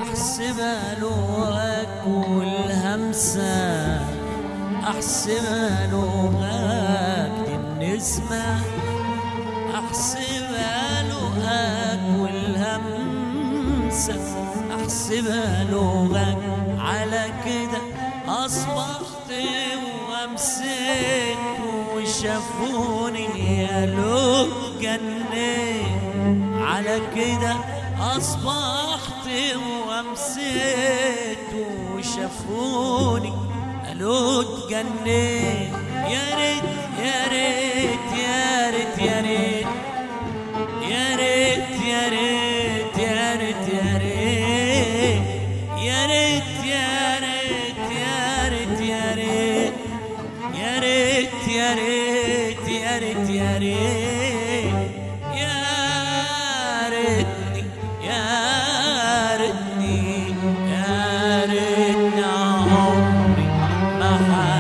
احسبها لغاك والهمسة احسبها لغاك دي النسمة احسبها لغاك والهمسة احسبها لغاك على كده اصبحت وامسيت وشافوني يا لو جنيت على كده اصبحت وامسيت وشافوني قالوا اتجنيت يا ريت يا ريت يا ريت يا ريت يا ريت يا ريت يا ريت يا ريت يا ريت يا ريت يا ريت يا ريت يا ريت يا ريت يا ريت يا ريت يا ريتني يا ريتني يا ريتني عمري ما